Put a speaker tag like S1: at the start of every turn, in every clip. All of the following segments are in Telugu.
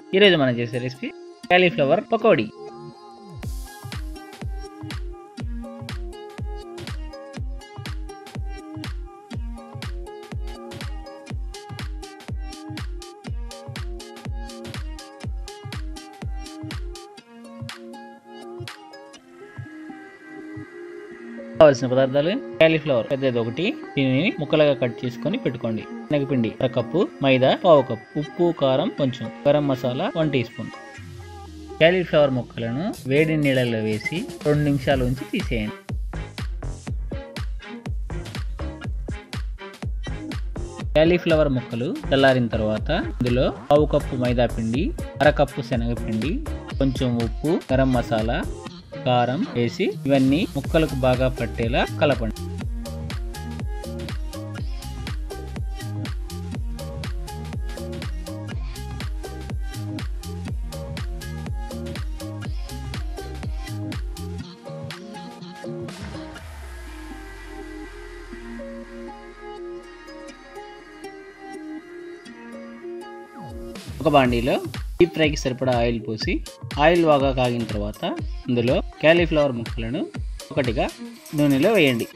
S1: ఈరోజు మనం చేసే రెసిపీ క్యాలీఫ్లవర్ పకోడీ కావాల్సిన పదార్థాలు క్యాలీఫ్లవర్ పెద్దది ఒకటి దీనిని ముక్కలుగా కట్ చేసుకొని పెట్టుకోండి శనగపిండి అర కప్పు మైదా పావు కప్పు ఉప్పు కారం కొంచెం garam masala one teaspoon cauliflower ముక్కలను వేడి నీళ్ళలో వేసి రెండు నిమిషాల ఉంచి తీసేయండి క్యాలీఫ్లవర్ ముక్కలు చల్లారిన తర్వాత ఇందులో పావు కప్పు మైదా పిండి అర కప్పు శనగపిండి కొంచెం ఉప్పు గరం మసాలా కారం వేసి ఇవన్నీ ముక్కలకు బాగా పట్టేలా కలపండి ఒక బాండీలో డీప్ ఫ్రైకి సరిపడా ఆయిల్ పోసి ఆయిల్ బాగా కాగిన తర్వాత ఇందులో క్యాలీఫ్లవర్ ముక్కలను ఒకటిగా నూనెలో వేయండి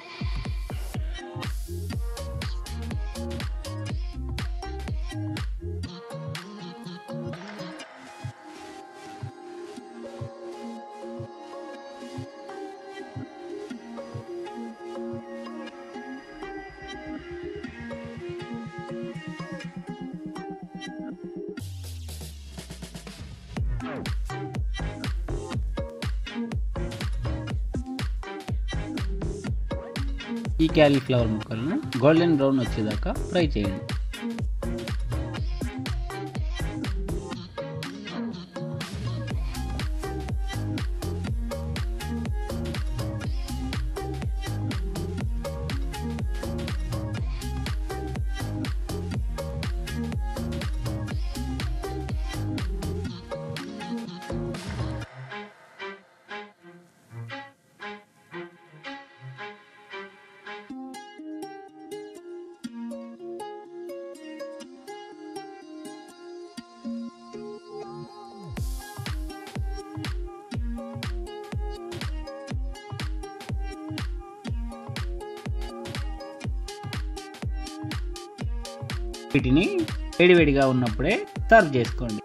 S1: ఈ క్యాలీఫ్లవర్ ముక్కలను గోల్డెన్ బ్రౌన్ వచ్చేదాకా ఫ్రై చేయండి వీటిని వేడివేడిగా ఉన్నప్పుడే సర్వ్ చేసుకోండి